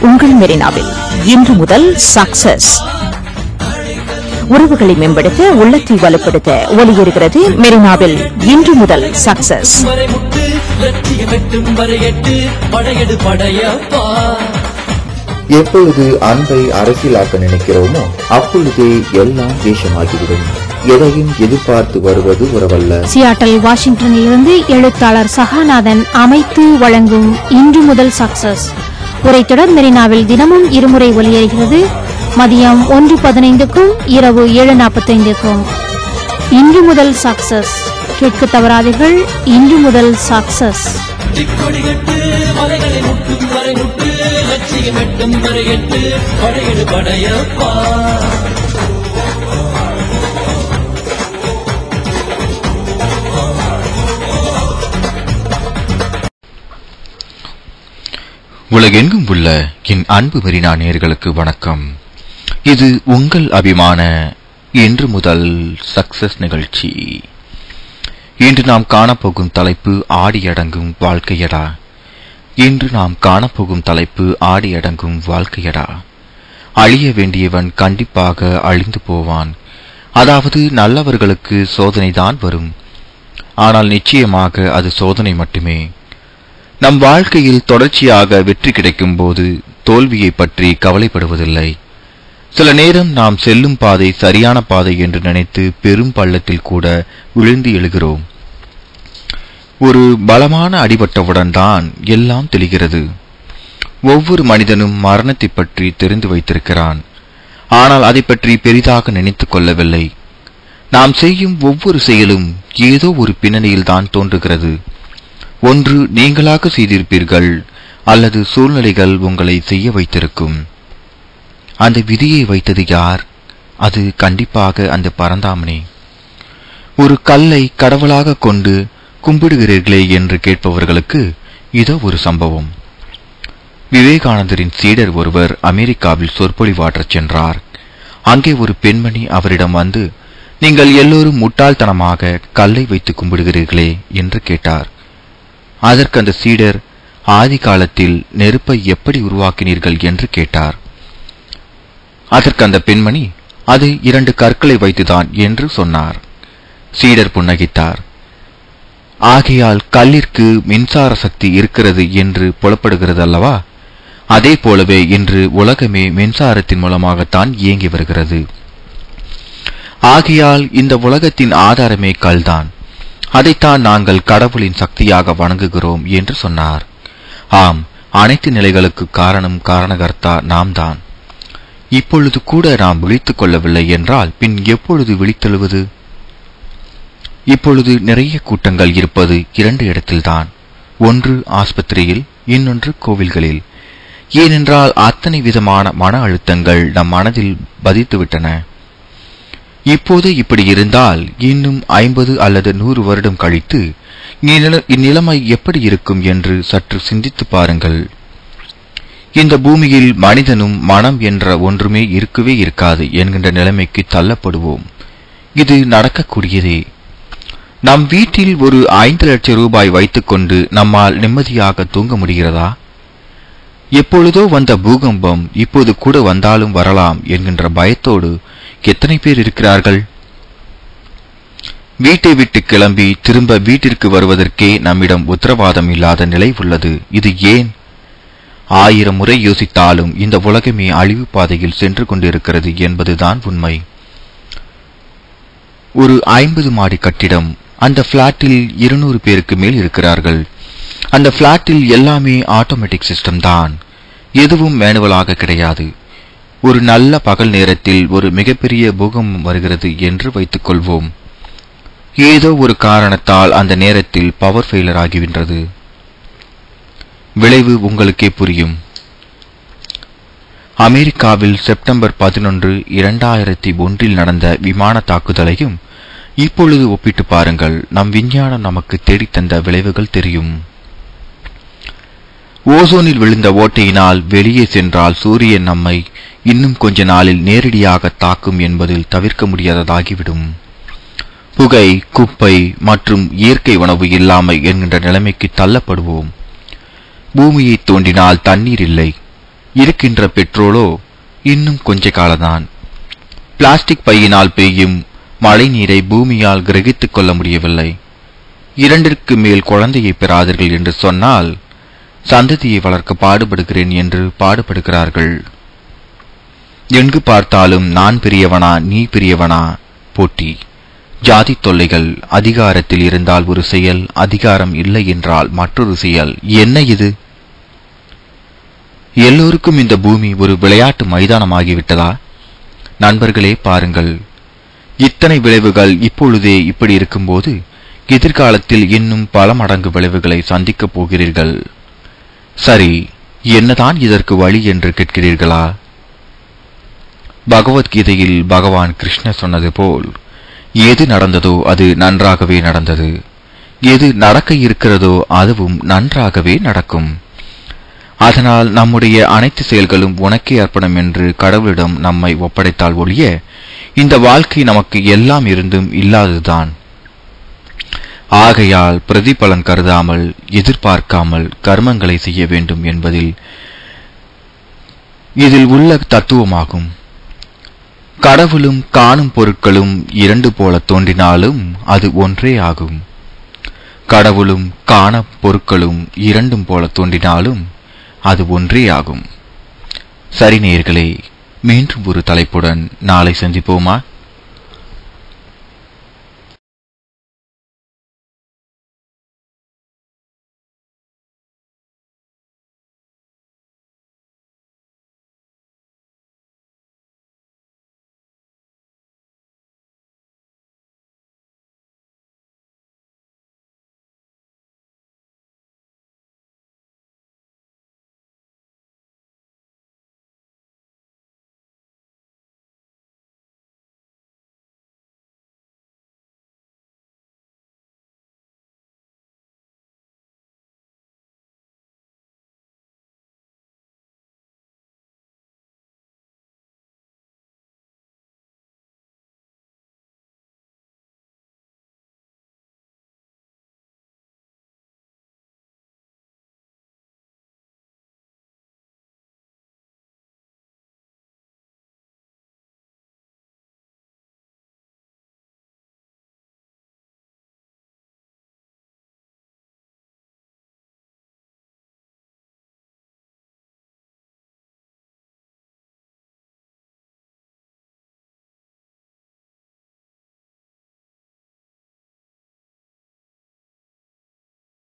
உங்கள் மெரினாவில் இன்று முதல் சக்சஸ் உறவுகளை மேம்படுத்த உள்ளத்தை வலுப்படுத்த ஒலியேறுகிறது மெரினாவில் இன்று முதல் சக்சஸ் வரை முட்டு லட்சியம் எட்டும் வரை எட்டு படையெடு படையப்பா எப்பொழுது அன்பை அரசியலாக்க நினைக்கிறோமோ அப்பொழுதே எல்லாம் வேஷமாகிவிடும் எதையும் எதிர்பார்த்து வருவது உறவல்ல சியாட்டல் வாஷிங்டனிலிருந்து எழுத்தாளர் சகாநாதன் அமைத்து வழங்கும் இன்று முதல் சக்சஸ் உரைத்தொடர் மெரினாவில் தினமும் இருமுறை ஒலியேறுகிறது மதியம் ஒன்று பதினைந்துக்கும் இரவு ஏழு நாற்பத்தைந்துக்கும் இன்று முதல் சக்சஸ் கேட்க தவறாதீர்கள் இன்று முதல் சக்சஸ் திக்கொடி கட்டு மலைகளை முட்டும் வரை முட்டு லட்சியம் எட்டும் வரை எட்டு படையெடு படையப்பா உலகெங்கும் உள்ள என் அன்பு மெரினா நேயர்களுக்கு வணக்கம் இது உங்கள் அபிமான இன்று முதல் சக்சஸ் நிகழ்ச்சி இன்று நாம் காணப்போகும் தலைப்பு ஆடியடங்கும் வாழ்க்கையடா இன்று நாம் காணப்போகும் தலைப்பு ஆடியடங்கும் வாழ்க்கையடா அழிய வேண்டியவன் கண்டிப்பாக அழிந்து போவான் அதாவது நல்லவர்களுக்கு சோதனைதான் வரும் ஆனால் நிச்சயமாக அது சோதனை மட்டுமே நம் வாழ்க்கையில் தொடர்ச்சியாக வெற்றி கிடைக்கும் போது தோல்வியை பற்றி கவலைப்படுவதில்லை சில நேரம் நாம் செல்லும் பாதை சரியான பாதை என்று நினைத்து பெரும் பள்ளத்தில் கூட விழுந்து எழுகிறோம் ஒரு பலமான அடிபட்டவுடன் தான் எல்லாம் தெளிகிறது ஒவ்வொரு மனிதனும் மரணத்தை பற்றி தெரிந்து வைத்திருக்கிறான் ஆனால் அதை பற்றி பெரிதாக நினைத்துக் கொள்ளவில்லை நாம் செய்யும் ஒவ்வொரு செயலும் ஏதோ ஒரு பின்னணியில் தான் தோன்றுகிறது ஒன்று நீங்களாக செய்திருப்பீர்கள் அல்லது சூழ்நிலைகள் உங்களை செய்ய வைத்திருக்கும் அந்த விதியை வைத்தது யார் அது கண்டிப்பாக அந்த பரந்தாமனே ஒரு கல்லை கடவுளாக கொண்டு கும்பிடுகிறீர்களே என்று கேட்பவர்களுக்கு இதோ ஒரு சம்பவம் விவேகானந்தரின் சீடர் ஒருவர் அமெரிக்காவில் சொற்பொழிவாற்றச் சென்றார் அங்கே ஒரு பெண்மணி அவரிடம் வந்து நீங்கள் எல்லோரும் முட்டாள்தனமாக கல்லை வைத்து கும்பிடுகிறீர்களே என்று கேட்டார் அதற்கு அந்த சீடர் ஆதி காலத்தில் நெருப்பை எப்படி உருவாக்கினீர்கள் என்று கேட்டார் அதற்கு அந்த பெண்மணி அது இரண்டு கற்களை வைத்துதான் என்று சொன்னார் சீடர் புன்னகித்தார் ஆகையால் கல்லிற்கு மின்சார சக்தி இருக்கிறது என்று புலப்படுகிறது அல்லவா அதே போலவே இன்று உலகமே மின்சாரத்தின் மூலமாகத்தான் இயங்கி வருகிறது ஆகையால் இந்த உலகத்தின் ஆதாரமே கல்தான் அதைத்தான் நாங்கள் கடவுளின் சக்தியாக வணங்குகிறோம் என்று சொன்னார் ஆம் அனைத்து நிலைகளுக்கு காரணம் காரணகர்த்தா நாம் தான் இப்பொழுது கூட நாம் விழித்துக் கொள்ளவில்லை என்றால் பின் எப்பொழுது விழித்தெழுவது இப்பொழுது நிறைய கூட்டங்கள் இருப்பது இரண்டு இடத்தில்தான் ஒன்று ஆஸ்பத்திரியில் இன்னொன்று கோவில்களில் ஏனென்றால் அத்தனை விதமான மன அழுத்தங்கள் நம் மனதில் பதித்துவிட்டன இப்போது இப்படி இருந்தால் இன்னும் ஐம்பது அல்லது நூறு வருடம் கழித்து இந்நில- இந்நிலைமை எப்படி இருக்கும் என்று சற்று சிந்தித்து பாருங்கள் இந்த பூமியில் மனிதனும் மனம் என்ற ஒன்றுமே இருக்கவே இருக்காது என்கின்ற நிலைமைக்கு தள்ளப்படுவோம் இது நடக்கக்கூடியதே நம் வீட்டில் ஒரு ஐந்து லட்சம் ரூபாய் வைத்துக்கொண்டு நம்மால் நிம்மதியாக தூங்க முடிகிறதா எப்பொழுதோ வந்த பூகம்பம் இப்போது கூட வந்தாலும் வரலாம் என்கின்ற பயத்தோடு எத்தனை பேர் இருக்கிறார்கள் வீட்டை விட்டு கிளம்பி திரும்ப வீட்டிற்கு வருவதற்கே நம்மிடம் உத்தரவாதம் இல்லாத நிலை உள்ளது இது ஏன் ஆயிரம் முறை யோசித்தாலும் இந்த உலகமே அழிவு பாதையில் சென்று கொண்டிருக்கிறது என்பதுதான் உண்மை ஒரு ஐம்பது மாடி கட்டிடம் அந்த பிளாட்டில் இருநூறு பேருக்கு மேல் இருக்கிறார்கள் அந்த பிளாட்டில் எல்லாமே ஆட்டோமேட்டிக் சிஸ்டம் தான் எதுவும் மேனுவலாக கிடையாது ஒரு நல்ல பகல் நேரத்தில் ஒரு மிகப்பெரிய பூகம்பம் வருகிறது என்று வைத்துக் கொள்வோம் ஏதோ ஒரு காரணத்தால் அந்த நேரத்தில் பவர் ஃபெயிலர் ஆகிவின்றது விளைவு உங்களுக்கே புரியும் அமெரிக்காவில் செப்டம்பர் பதினொன்று இரண்டாயிரத்தி ஒன்றில் நடந்த விமான தாக்குதலையும் இப்பொழுது ஒப்பிட்டு பாருங்கள் நம் விஞ்ஞானம் நமக்கு தேடித்தந்த விளைவுகள் தெரியும் ஓசோனில் விழுந்த ஓட்டையினால் வெளியே சென்றால் சூரியன் நம்மை இன்னும் கொஞ்ச நாளில் நேரடியாக தாக்கும் என்பதில் தவிர்க்க முடியாததாகிவிடும் புகை குப்பை மற்றும் இயற்கை உணவு இல்லாமை என்கின்ற நிலைமைக்கு தள்ளப்படுவோம் பூமியை தோண்டினால் தண்ணீர் இல்லை இருக்கின்ற பெட்ரோலோ இன்னும் கொஞ்ச காலம்தான் பிளாஸ்டிக் பையினால் பெய்யும் மழை நீரை பூமியால் கிரகித்துக் கொள்ள முடியவில்லை இரண்டிற்கு மேல் குழந்தையை பெறாதீர்கள் என்று சொன்னால் சந்ததியை வளர்க்க பாடுபடுகிறேன் என்று பாடுபடுகிறார்கள் எங்கு பார்த்தாலும் நான் பெரியவனா நீ பெரியவனா போட்டி ஜாதி தொல்லைகள் அதிகாரத்தில் இருந்தால் ஒரு செயல் அதிகாரம் இல்லை என்றால் மற்றொரு செயல் என்ன இது எல்லோருக்கும் இந்த பூமி ஒரு விளையாட்டு மைதானமாகிவிட்டதா நண்பர்களே பாருங்கள் இத்தனை விளைவுகள் இப்பொழுதே இப்படி இருக்கும்போது எதிர்காலத்தில் இன்னும் பல மடங்கு விளைவுகளை சந்திக்கப் போகிறீர்கள் சரி என்னதான் இதற்கு வழி என்று கேட்கிறீர்களா பகவத்கீதையில் பகவான் கிருஷ்ணர் சொன்னது போல் எது நடந்ததோ அது நன்றாகவே நடந்தது எது நடக்க இருக்கிறதோ அதுவும் நன்றாகவே நடக்கும் அதனால் நம்முடைய அனைத்து செயல்களும் உனக்கே அர்ப்பணம் என்று கடவுளிடம் நம்மை ஒப்படைத்தால் ஒழிய இந்த வாழ்க்கை நமக்கு எல்லாம் இருந்தும் இல்லாததுதான் ஆகையால் பிரதிபலன் கருதாமல் எதிர்பார்க்காமல் கர்மங்களை செய்ய வேண்டும் என்பதில் இதில் உள்ள தத்துவமாகும் கடவுளும் காணும் பொருட்களும் இரண்டு போல தோன்றினாலும் அது ஒன்றே ஆகும் கடவுளும் காண பொருட்களும் இரண்டும் போல தோன்றினாலும் அது ஒன்றே ஆகும் சரி நேயர்களே மீண்டும் ஒரு தலைப்புடன் நாளை சந்திப்போமா